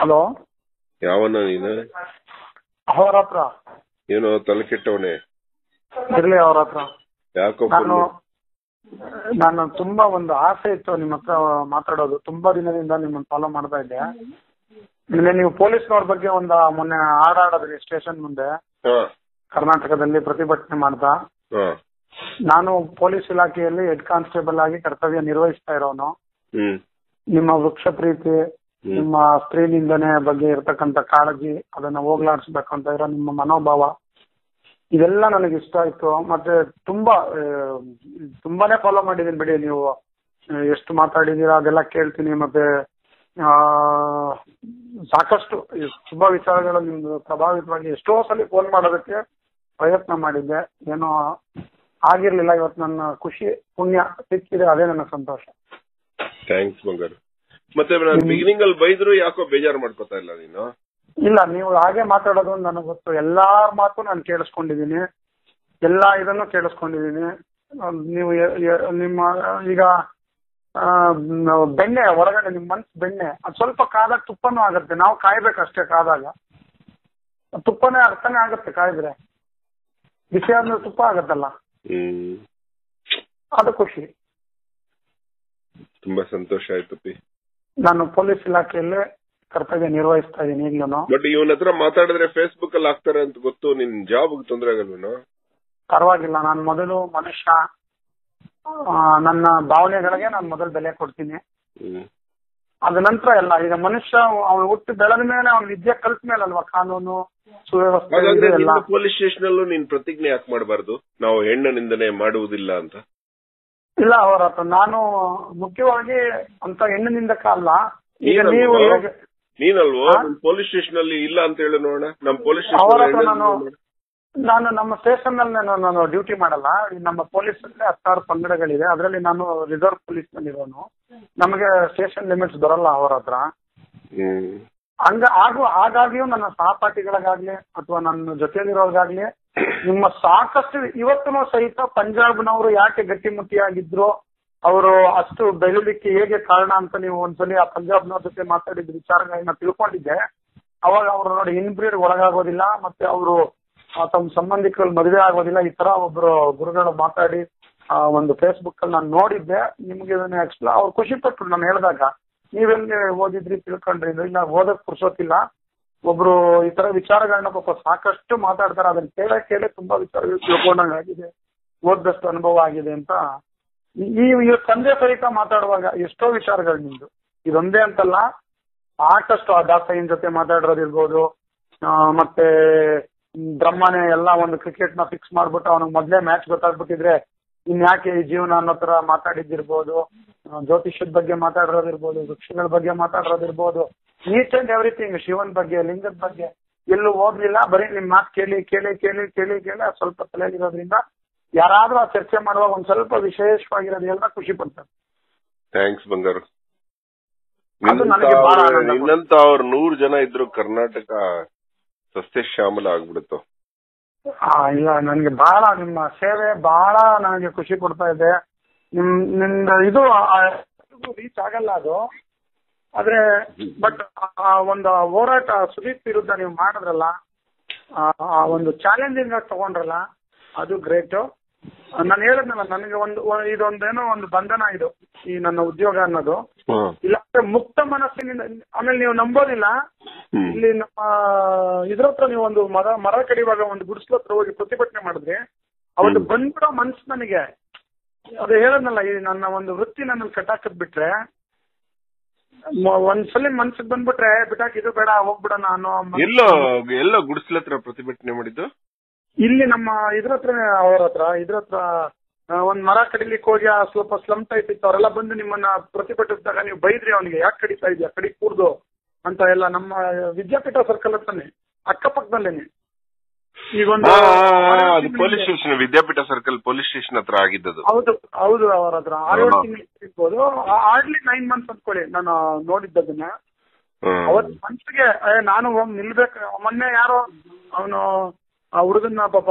Hello ಯಾವನ ನೀನು ಅವ್ರ ಹತ್ರ ಏನೋ ತಲೆ ಕೆಟ್ಟವನೇ ಇರ್ಲಿ ಅವ್ರ ಹತ್ರ ಯಾಕೋ ನಾನು full- ನಾನು ತುಂಬಾ ಒಂದು ಆಸೆ ಇತ್ತು ನಿಮ್ಮ ಹತ್ರ ಮಾತಾಡೋದು ತುಂಬಾ ದಿನದಿಂದ ನಿಮ್ಮನ್ನ ಫಾಲೋ ಮಾಡ್ತಾ ಇದ್ದೆ ನಿನ್ನೆ ನೀವು ಪೊಲೀಸ್ನವ್ರ ಬಗ್ಗೆ ಒಂದು ಮೊನ್ನೆ ಹಾಡಾಡಿದ್ರಿ ಸ್ಟೇಷನ್ ಮುಂದೆ ಹಾ ಕರ್ನಾಟಕದಲ್ಲಿ ಪ್ರತಿಭಟನೆ ಮಾಡ್ತಾ ಹಾ ನಾನು ಪೊಲೀಸ್ ಇಲಾಖೆಯಲ್ಲಿ ಹೆಡ್ ಕಾನ್ಸ್ಟೇಬಲ್ ಆಗಿ ಕರ್ತವ್ಯ ನಿರ್ವಹಿಸ್ತಾ ಇರೋನು ಹ್ಮ್ ನಿಮ್ಮ ವೃಕ್ಷ ಪ್ರೀತಿ ಹ್ಮ್. ನಿಮ್ಮ ಸ್ತ್ರೀ ನಿಂದನೆ ಬಗ್ಗೆ ಇರ್ತಕ್ಕಂಥ ಕಾಳಜಿ ಅದನ್ನ ಹೋಗ್ಲಾಡಿಸ್ಬೇಕು ಅಂತ ಇರೋ ನಿಮ್ಮ ಮನೋಭಾವ ಇದೆಲ್ಲ ನನಗೆ ಇಷ್ಟ ಆಯ್ತು ಮತ್ತೆ ತುಂಬಾ ಆ, ತುಂಬಾನೇ ಫಾಲೋ ಮಾಡಿದೀನಿ ಬಿಡಿ ನೀವು ಆ, ಎಷ್ಟು ಮಾತಾಡಿದೀರಾ ಅದೆಲ್ಲ ಕೇಳ್ತೀನಿ ಮತ್ತೆ ಆ ಸಾಕಷ್ಟು ಈ ತುಂಬಾ ವಿಚಾರಗಳು ನಿಮ್ದು ಪ್ರಭಾವಿತವಾಗಿ ಎಷ್ಟೋ ಸಲ ಫೋನ್ ಮಾಡೋದಕ್ಕೆ ಪ್ರಯತ್ನ ಮಾಡಿದ್ದೆ ಏನೋ ಆಗಿರ್ಲಿಲ್ಲ ಇವತ್ತು ನನ್ನ ಖುಷಿ ಪುಣ್ಯ ಸಿಕ್ಕಿದೆ ಅದೇ ನನ್ನ ಸಂತೋಷ ಥ್ಯಾಂಕ್ಸ್ ಬಂಗಾರು ಮತ್ತೆ ನಾನು ಬಿಗಿನಿಂಗ್ ಅಲ್ಲಿ ಬೈದ್ರು ಯಾಕೋ ಬೇಜಾರು ಮಾಡ್ಕೋತಾ ಇಲ್ಲ ನೀನು ಇಲ್ಲ ನೀವು ಹಾಗೆ ಮಾತಾಡೋದು ಅಂತ ನನಗೆ ಗೊತ್ತು ಎಲ್ಲಾರ ಮಾತು ನಾನು ಕೇಳಿಸ್ಕೊಂಡಿದ್ದೀನಿ ಎಲ್ಲಾ ಇದನ್ನು ಕೇಳಿಸ್ಕೊಂಡಿದ್ದೀನಿ ಅಹ್ ನೀವು ಎ- ಎ- ನಿಮ್ಮ ಈಗ ಆ, ನಾವು ಬೆಣ್ಣೆ ಹೊರಗಡೆ ನಿಮ್ ಮನ್ಸ್ ಬೆಣ್ಣೆ ಅದು ಸ್ವಲ್ಪ ಕಾದಾಗ ತುಪ್ಪನೂ ಆಗುತ್ತೆ ನಾವು ಕಾಯ್ಬೇಕಷ್ಟೇ ಕಾದಾಗ ತುಪ್ಪನೇ ಅರ್ಥನೇ ಆಗುತ್ತೆ ಕಾಯ್ದ್ರೆ ಬಿಸಿ ಆದ್ಮೇಲೆ ತುಪ್ಪ ಆಗತ್ತಲ್ಲ ಹ್ಮ್ ಅದು ಖುಷಿ ತುಂಬಾ ಸಂತೋಷ ಆಯ್ತು ಪಿ ನಾನು ಪೊಲೀಸ್ ಇಲಾಖೆಯಲ್ಲಿ ಕರ್ತವ್ಯ ನಿರ್ವಹಿಸ್ತಾ ಇದ್ದೀನಿ ಈಗ್ಲೂ ಬಟ್ ಇವನ ಹತ್ರ ಮಾತಾಡಿದ್ರೆ ಫೇಸ್ಬುಕ್ ಅಲ್ಲಿ ಹಾಕ್ತಾರೆ ಅಂತ ಗೊತ್ತು ನಿನ್ ಜಾಬ್ ತೊಂದ್ರೆ ಆಗಲ್ವೇನೋ ಪರವಾಗಿಲ್ಲ ನಾನು ಮೊದಲು ಮನುಷ್ಯ ಆ, ನನ್ನ ಭಾವನೆಗಳಿಗೆ ನಾನು ಮೊದಲು ಬೆಲೆ ಕೊಡ್ತೀನಿ ಹ್ಮ್ ಅದ ನಂತರ ಎಲ್ಲ ಈಗ ಮನುಷ್ಯ ಅವನು ಹುಟ್ಟು ಬೆಳೆದ ಮೇಲೆ ಅವ್ನ ವಿದ್ಯೆ ಕಲ್ತ ಮೇಲೆ ಅಲ್ವಾ ಕಾನೂನು ಸುವ್ಯವಸ್ಥೆ ಹಾಗಾದ್ರೆ ಇದು ಎಲ್ಲ ನಿನ್ನ ಪೊಲೀಸ್ ಸ್ಟೇಷನ್ ಅಲ್ಲೂ ನೀನ್ ಪ್ರತಿಜ್ಞೆ ಯಾಕೆ ಮಾಡಬಾರ್ದು ನಾವು ಹೆಣ್ಣು ನಿಂದನೆ ಮಾಡುವುದಿಲ್ಲ ಅಂತ ಇಲ್ಲ ಅವರ ಹತ್ರ ನಾನು ಮುಖ್ಯವಾಗಿ ಅಂತ ಹೆಣ್ಣಿನಿಂದ ಕಾಲ ಈಗ ನೀನಲ್ವಾ? ನೀವು ಹೇಗೆ ನೀನಲ್ವೋ ಹಾ? ನಿಮ್ ಪೊಲೀಸ್ ಸ್ಟೇಷನ್ ಅಲ್ಲಿ ಇಲ್ಲ ಅಂತ ಹೇಳಿ ನೋಡೋಣ ನಮ್ ಪೊಲೀಸ್ ಅವರ ಹತ್ರ ಸ್ಟೇಷನ್ ನಾನು ನಾನು ನಮ್ಮ ಸ್ಟೇಷನ್ ನಲ್ಲಿ ನಾನು ನಾನು ಡ್ಯೂಟಿ ಮಾಡಲ್ಲ ಈ ನಮ್ಮ ಪೊಲೀಸ್ ಅಲ್ಲಿ ಹತ್ತಾರು ಪಂಗಡಗಳಿದೆ ಅದರಲ್ಲಿ ನಾನು ರಿಸರ್ವ್ ಪೊಲೀಸ್ ನಲ್ಲಿ ಇರೋನು ನಮಗೆ ಸ್ಟೇಷನ್ ಲಿಮಿಟ್ಸ್ ಬರಲ್ಲ ಅವರ ಹತ್ರ ಹ್ಮ್ ಹಂಗ ಆಗು ಹಾಗಾಗಿಯೂ ನನ್ನ ಸಹಪಾಠಿಗಳಿಗಾಗ್ಲಿ ಅಥವಾ ನನ್ನ ಜೊತೆಲಿರೋರ್ಗಾಗ್ಲಿ ನಿಮ್ಮ ಸಾಕಷ್ಟು ಇವತ್ತೂ ಸಹಿತ ಪಂಜಾಬ್ನವರು ಯಾಕೆ ಗಟ್ಟಿಮುಟ್ಟಿಯಾಗಿದ್ರು ಅವರು ಅಷ್ಟು ಬೆಳಿಲಿಕ್ಕೆ ಹೇಗೆ ಕಾರಣ ಅಂತ ನೀವು ಒಂದ್ಸಲಿ ಆ ಪಂಜಾಬ್ನವ್ರ ಜೊತೆ ಮಾತಾಡಿದ ವಿಚಾರಗಳನ್ನ ತಿಳ್ಕೊಂಡಿದ್ದೆ ಅವಾಗ ಅವರು ನೋಡಿ ಇನ್ಬ್ರೀಡ್ ಒಳಗಾಗೋದಿಲ್ಲ ಮತ್ತೆ ಅವರು ತಮ್ಮ ಸಂಬಂಧಿಕರಲ್ಲಿ ಮದುವೆ ಆಗೋದಿಲ್ಲ ಈ ತರ ಒಬ್ರು ಗುರುಗಳು ಮಾತಾಡಿ ಆ, ಒಂದು ಫೇಸ್ಬುಕ್ ಅಲ್ಲಿ ನಾನು ನೋಡಿದ್ದೆ ನಿಮ್ಗೆ ಇದನ್ನ ಎಕ್ಸ್ಪ್ಲಾ ಅವ್ರು ಖುಷಿ ಪಟ್ರು ನಾನು ಹೇಳಿದಾಗ ನೀವೆಲ್ಲಿ ಓದಿದ್ರಿ ತಿಳ್ಕೊಂಡ್ರಿ ಇದು ಇಲ್ಲ ಓದಕ್ ಪುರ್ಸೋತಿಲ್ಲ ಒಬ್ರು ಈ ತರ ವಿಚಾರಗಳನ್ನ ಪಾಪ ಸಾಕಷ್ಟು ಮಾತಾಡ್ತಾರೆ ಅದನ್ನ ಕೇಳ ಕೇಳಿ ತುಂಬಾ ವಿಚಾರಗಳು ತಿಳ್ಕೊಂಡಂಗಾಗಿದೆ ಓದ್ದಷ್ಟು ಅನುಭವ ಆಗಿದೆ ಅಂತ ಈ ಈ- ಈ ತಂದೆ ಸಹಿತ ಮಾತಾಡುವಾಗ ಎಷ್ಟೋ ವಿಚಾರಗಳು ನಿಮ್ದು ಇದೊಂದೇ ಅಂತಲ್ಲ ಸಾಕಷ್ಟು ಆ ದಾಸಯ್ಯನ ಜೊತೆ ಮಾತಾಡಿರೋದಿರ್ಬೋದು ಆ, ಮತ್ತೆ ಬ್ರಹ್ಮನೇ ಎಲ್ಲ ಒಂದು ಕ್ರಿಕೆಟ್ ನ ಫಿಕ್ಸ್ ಮಾಡ್ಬಿಟ್ಟು ಅವನಿಗೆ ಮೊದ್ಲೇ ಮ್ಯಾಚ್ ಗೊತ್ತಾಗ್ಬಿಟ್ಟಿದ್ರೆ ಇನ್ಯಾಕೆ ಈ ಜೀವನ ಅನ್ನೋ ತರ ಮಾತಾಡಿದ್ದಿರ್ಬೋದು ಆ, ಜ್ಯೋತಿಷ್ಯದ ಬಗ್ಗೆ ಮಾತಾಡಿರೋದಿರ್ಬೋದು ವೃಕ್ಷಗಳ ಬಗ್ಗೆ ಮಾತಾಡಿರೋದಿರ್ಬೋದು ಈಚ್ ಅಂಡ್ ಎವ್ರಿಥಿಂಗ್ ಶಿವನ್ ಬಗ್ಗೆ ಲಿಂಗದ ಬಗ್ಗೆ ಎಲ್ಲೂ ಹೋಗ್ಲಿಲ್ಲ ಬರೀ ನಿಮ್ ಮಾತು ಕೇಳಿ ಕೇಳಿ ಕೇಳಿ ಕೇಳಿ ಕೇಳಿ ಅದ್ ಸ್ವಲ್ಪ ತಲೆಯಲ್ಲಿರೋದ್ರಿಂದ ಯಾರಾದ್ರೂ ಆ ಚರ್ಚೆ ಮಾಡುವಾಗ ಒಂದ್ ಸ್ವಲ್ಪ ವಿಶೇಷವಾಗಿರೋದು ಎಲ್ಲ ಖುಷಿ ಪಡ್ತಾರೆ ಥ್ಯಾಂಕ್ಸ್ ಬಂಗಾರು ಅದು ನನಗೆ ಬಹಳ ಆನಂದ ಕೊಡ್ತು. ನಿನ್ನಂತ ಅವ್ರ ನೂರ್ ಜನ ಇದ್ರು ಕರ್ನಾಟಕ ಸಸ್ಯ ಶ್ಯಾಮಲ ಆಗ್ಬಿಡುತ್ತು ಆ, ಇಲ್ಲ ನನಗೆ ಬಹಳ ನಿಮ್ಮ ಸೇವೆ ಬಹಳ ನನಗೆ ಖುಷಿ ಕೊಡ್ತಾ ಇದೆ ನಿಮ್ ನಿಮ್ದ ಇದು ರೀಚ್ ಆಗಲ್ಲ ಅದು ಆದ್ರೆ ಬಟ್ ಒಂದು ಹೋರಾಟ ಸುದೀಪ್ ವಿರುದ್ಧ ನೀವು ಮಾಡಿದ್ರಲ್ಲ ಆ, ಆ ಒಂದು ಚಾಲೆಂಜಿಂಗ್ ಆಗಿ ತಗೊಂಡ್ರಲ್ಲ ಅದು ಗ್ರೇಟ್ ನಾನು ಹೇಳಿದ್ನಲ್ಲ ನನಗೆ ಒಂದು ಒ- ಇದೊಂದೇನೋ ಒಂದು ಬಂಧನ ಇದು ಈ ನನ್ನ ಉದ್ಯೋಗ ಅನ್ನೋದು ಇಲ್ಲಾಂದ್ರೆ ಮುಕ್ತ ಮನಸ್ಸಿನಿಂದ ಆಮೇಲೆ ನೀವು ನಂಬೋದಿಲ್ಲ ಹ್ಮ್. ಇಲ್ಲಿ ನಮ್ಮ ಇದ್ರ ಹತ್ರ ನೀವು ಒಂದು ಮರ ಮರ ಕಡಿಯುವಾಗ ಒಂದು ಗುಡಿಸ್ಲ ಹತ್ರ ಹೋಗಿ ಪ್ರತಿಭಟನೆ ಮಾಡಿದ್ರಿ ಅವತ್ತು ಹ್ಮ್. ಬಂದ್ಬಿಡೋ ಮನ್ಸು ನನಗೆ ಅದು ಹೇಳದ್ನಲ್ಲ ಈ ನನ್ನ ಒಂದು ವೃತ್ತಿ ನನ್ನ ಕಟ್ಟಾಕದ್ ಬಿಟ್ರೆ ಮ- ಒಂದ್ಸಲಿ ಮನ್ಸಿಗೆ ಬಂದ್ಬಿಟ್ರೆ ಬಿಟ್ಟಾಕ್ ಇದು ಬೇಡ ಹೋಗ್ಬಿಡೋಣ ಅನ್ನೋ ಮನ್ಸು- ಎಲ್ಲೋ ಎಲ್ಲೋ ಗುಡಿಸ್ಲ ಹತ್ರ ಪ್ರತಿಭಟನೆ ಮಾಡಿದ್ದು ಇಲ್ಲಿ ನಮ್ಮ ಇದ್ರ ಹತ್ರನೇ ಅವ್ರ ಹತ್ರ ಇದ್ರ ಹತ್ರ ಆ, ಒಂದ್ ಮರ ಕಡಿಲಿಕ್ಕೆ ಹೋಗಿ ಆ ಸ್ವಲ್ಪ ಸ್ಲಮ್ ಟೈಪ್ ಇತ್ತು ಅವರೆಲ್ಲ ಬಂದು ನಿಮ್ಮನ್ನ ಪ್ರತಿಭಟಿಸಿದಾಗ ನೀವು ಬೈದ್ರಿ ಅವನಿಗೆ ಯಾಕೆ ಕಡಿತಾ ಇದೆಯಾ ಕಡಿ ಕೂರ್ದು ಅಂತ ಎಲ್ಲ ನಮ್ಮ ವಿದ್ಯಾಪೀಠ ಸರ್ಕಲ್ ಹತ್ರನೇ ಅಕ್ಕಪಕ್ಕದಲ್ಲೇನೆ ಈಗೊಂದು ಆ, ಆ, ಆ, ಅದು police station Vidyapeetha circle police station ಹತ್ರ ಆಗಿದ್ದದು ಹೌದು ಹೌದು ಅವರ ಹತ್ರ ಆರೇಳು ಹಾ. ತಿಂಗಳು ಇರ್ಬೋದು ಆಡ್ಲಿ ನೈನ್ ಮಂತ್ಸ್ ಅಂದ್ಕೊಳ್ಳಿ ನಾನು ನೋಡಿದ್ದದನ್ನ ಹ್ಮ್. ಅವತ್ ಮನ್ಸಿಗೆ ಏ, ನಾನು ಹೋಗಿ ನಿಲ್ಬೇಕು ಮೊನ್ನೆ ಯಾರೋ ಅವನು ಆ ಹುಡುಗನ್ನ ಪಾಪ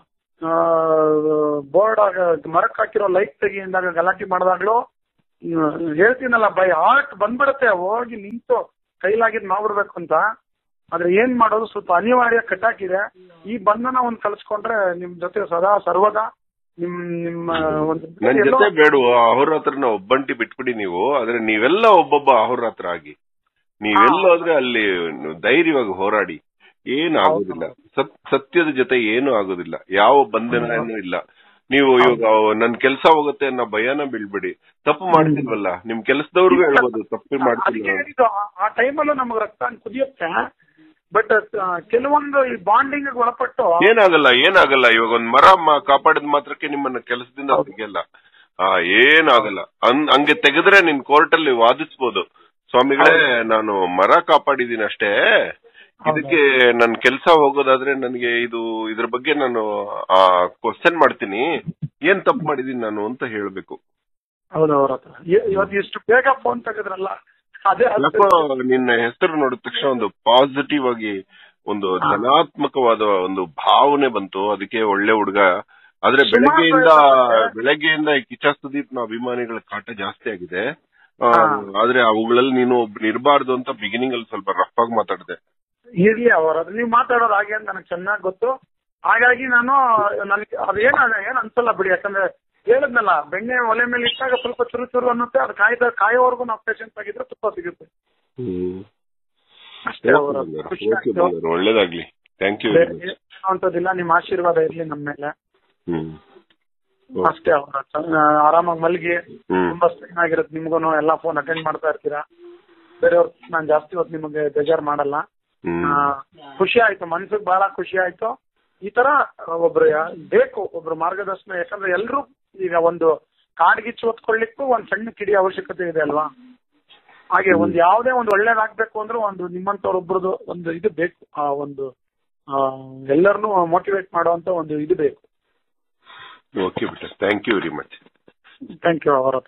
ಬೋರ್ಡ್ ಮರಕ್ ಹಾಕಿರೋ ಲೈಟ್ ತೆಗಿ ಅಂದಾಗ ಗಲಾಟೆ ಮಾಡಿದಾಗ್ಲೂ ಹ್ಮ್, ಹೇಳ್ತೀನಲ್ಲ ಬೈ ಹಾರ್ಟ್ ಬಂದ್ಬಿಡತ್ತೆ ಹೋಗಿ ನಿಂತು ಕೈಲಾಗಿದ್ ಮಾಡ್ಬಿಡ್ಬೇಕು ಅಂತ ಆದ್ರೆ ಏನ್ ಮಾಡೋದು ಸ್ವಲ್ಪ ಅನಿವಾರ್ಯ ಕಟ್ಟಾಕಿದೆ ಈ ಬಂಧನ ಒಂದ್ ಕಲ್ಸ್ಕೊಂಡ್ರೆ ನಿಮ್ ಜೊತೆ ಸದಾ ಸರ್ವದಾ ನಿಮ್ ನಿಮ್ಮ ಒಂದು ನನ್ ಎಲ್ಲೋ- ಜೊತೆ ಬೇಡುವ ಅಹೋರಾತ್ರನ ಒಬ್ಬಂಟಿ ಬಿಟ್ಬಿಡಿ ನೀವು ಆದ್ರೆ ನೀವೆಲ್ಲ ಒಬ್ಬೊಬ್ಬ ಅಹೋರಾತ್ರ ಆಗಿ ನೀವೆಲ್ಲೋದ್ರೆ ಅಲ್ಲಿ ಧೈರ್ಯವಾಗಿ ಹೋರಾಡಿ ಏನು ಆಗೋದಿಲ್ಲ ಸತ್- ಸತ್ಯದ ಜೊತೆ ಏನು ಆಗೋದಿಲ್ಲ ಯಾವ ಬಂಧನನೂ ಇಲ್ಲ ನೀವು ಇವಾಗ ನನ್ ಕೆಲಸ ಹೋಗುತ್ತೆ ಅನ್ನೋ ಭಯನ ಬೀಳ್ಬೇಡಿ ತಪ್ಪು ಮಾಡ್ತಿಲ್ವಲ್ಲ ನಿಮ್ ಕೆಲಸದವ್ರಿಗೂ ಹೇಳ್ಬೋದು ತಪ್ಪು ಅದಕ್ಕೆ ಮಾಡ್ತಿಲ್ವ ಹೇಳಿದ್ದು ಆ- ಆ ಟೈಮಲ್ಲೂ ನಮ್ಗೆ ರಕ್ತ ಕುದಿಯುತ್ತೆ ಬಟ್ ಕೆಲವೊಂದು ಈ ಬಾಂಡಿಂಗ್ ಒಳಪಟ್ಟು ಏನಾಗಲ್ಲ ಏನಾಗಲ್ಲ ಇವಾಗ ಒಂದ್ ಮರ ಮ- ಕಾಪಾಡಿದ ಮಾತ್ರಕ್ಕೆ ನಿಮ್ಮನ್ನ ಕೆಲಸದಿಂದ ತೆಗಿಯಲ್ಲ ಆ ಏನಾಗಲ್ಲ ಹಂಗ್- ಹಂಗೆ ತೆಗೆದ್ರೆ ನಿನ್ ಕೋರ್ಟ್ ಅಲ್ಲಿ ವಾದಿಸ್ಬೋದು ಸ್ವಾಮಿಗಳೇ ನಾನು ಮರ ಕಾಪಾಡಿದೀನಿ ಅಷ್ಟೇ ಇದಕ್ಕೆ ನನ್ ಕೆಲಸ ಹೋಗೋದಾದ್ರೆ ನನಗೆ ಇದು ಇದ್ರ ಬಗ್ಗೆ ನಾನು ಆ ಕ್ವಶನ್ ಮಾಡ್ತೀನಿ ಏನ್ ತಪ್ಪು ಮಾಡಿದೀನಿ ನಾನು ಅಂತ ಹೇಳ್ಬೇಕು ಹೌದು ಅವ್ರ ಹತ್ರ ಇ- ಇವತ್ತು ಇಷ್ಟು ಬೇಗ ಫೋನ್ ತೆಗೆದ್ರಲ್ಲ ಅದೇ ಯಾಕೋ ನಿನ್ನ ಹೆಸರು ನೋಡಿದ ತಕ್ಷಣ ಒಂದು ಪಾಸಿಟಿವ್ ಆಗಿ ಒಂದು ಧನಾತ್ಮಕವಾದ ಒಂದು ಭಾವನೆ ಬಂತು ಅದಕ್ಕೆ ಒಳ್ಳೆ ಹುಡುಗ ಆದ್ರೆ ಸುಮಾರು ಬೆಳಗ್ಗೆಯಿಂದ ಪ್ರಯತ್ನ ಬೆಳಗ್ಗೆಯಿಂದ ಈ ಕಿಚ್ಚ ಸುದೀಪ್ನ ಅಭಿಮಾನಿಗಳ ಕಾಟ ಜಾಸ್ತಿ ಆಗಿದೆ ಆ, ಹಾ. ಆದ್ರೆ ಅವುಗಳಲ್ಲಿ ನೀನು ಒಬ್ನು ಇರಬಾರ್ದು ಅಂತ ಬಿಗಿನಿಂಗ್ ಅಲ್ಲಿ ಸ್ವಲ್ಪ ರಫ್ ಆಗಿ ಮಾತಾಡಿದೆ ಇರ್ಲಿ ಅವ್ರ ಅದು ನೀವು ಮಾತಾಡೋದು ಹಾಗೆ ಅಂತ ನನಗೆ ಚೆನ್ನಾಗಿ ಗೊತ್ತು ಹಾಗಾಗಿ ನಾನು ನನಗೆ ಅದೇನ ಏನ್ ಅನ್ಸಲ್ಲ ಬಿಡಿ ಯಾಕಂದ್ರೆ ಹೇಳಿದ್ನಲ್ಲ ಬೆಣ್ಣೆ ಒಲೆ ಮೇಲೆ ಇಟ್ಟಾಗ ಸ್ವಲ್ಪ ಚುರು ಚುರು ಅನ್ನುತ್ತೆ ಅದು ಕಾಯ್ದ ಕಾಯೋವರೆಗೂ ನಾವು ಪೇಷಂಟ್ ಆಗಿದ್ರೆ ತುಪ್ಪ ಸಿಗುತ್ತೆ ಅಷ್ಟೇ ಅವರ ಖುಷಿ ಓಕೆ ಆಯ್ತು ಒಳ್ಳೇದಾಗ್ಲಿ ಥ್ಯಾಂಕ್ ಯು ಬೇರೆ ಏನೂ ಅಂತದಿಲ್ಲ ನಿಮ್ಮ ಆಶೀರ್ವಾದ ಇರ್ಲಿ ನಮ್ಮ ಮೇಲೆ ಹ್ಮ್ ಅಷ್ಟೇ ಅವ್ರ ಆರಾಮಾಗಿ ಮಲ್ಗಿ ಹ್ಮ್ ತುಂಬಾ ಸ್ಟ್ರೈನ್ ಆಗಿರುತ್ತೆ ನಿಮ್ಗೂ ಎಲ್ಲಾ ಫೋನ್ ಅಟೆಂಡ್ ಮಾಡ್ತಾ ಇರ್ತೀರಾ ಬೇರೆಯವ್ರ ನಾನು ಜಾಸ್ತಿ ಹೊತ್ತು ನಿಮಗೆ ಬೇಜಾರ್ ಮಾಡಲ್ಲ ಹ್ಮ್ ಆ, ಖುಷಿ ಆಯ್ತು ಮನ್ಸಿಗೆ ಬಹಳ ಖುಷಿ ಆಯ್ತು ಈ ತರ ಒಬ್ರು ಯಾ- ಬೇಕು ಒಬ್ರು ಮಾರ್ಗದರ್ಶನ ಯಾಕಂದ್ರೆ ಎಲ್ರು ಈಗ ಒಂದು ಕಾಡ್ಗಿಚ್ಚು ಹೊತ್ಕೊಳ್ಳಿಕ್ಕೂ ಒಂದ್ ಸಣ್ಣ ಕಿಡಿ ಅವಶ್ಯಕತೆ ಇದೆ ಅಲ್ವಾ ಹಾಗೆ ಒಂದ್ ಯಾವ್ದೇ ಒಂದು ಒಳ್ಳೇದಾಗ್ಬೇಕು ಅಂದ್ರೆ ಒಂದು ನಿಮ್ಮಂತವ್ರೊಬ್ರದ್ದು ಒಂದು ಇದು ಬೇಕು ಆ ಒಂದು ಎಲ್ಲರನ್ನು ಮೋಟಿವೇಟ್ ಮಾಡುವಂತ ಒಂದು ಇದು ಬೇಕು ಓಕೆ ಬಿಟ್ಟ thank you very much thank you ಅವರ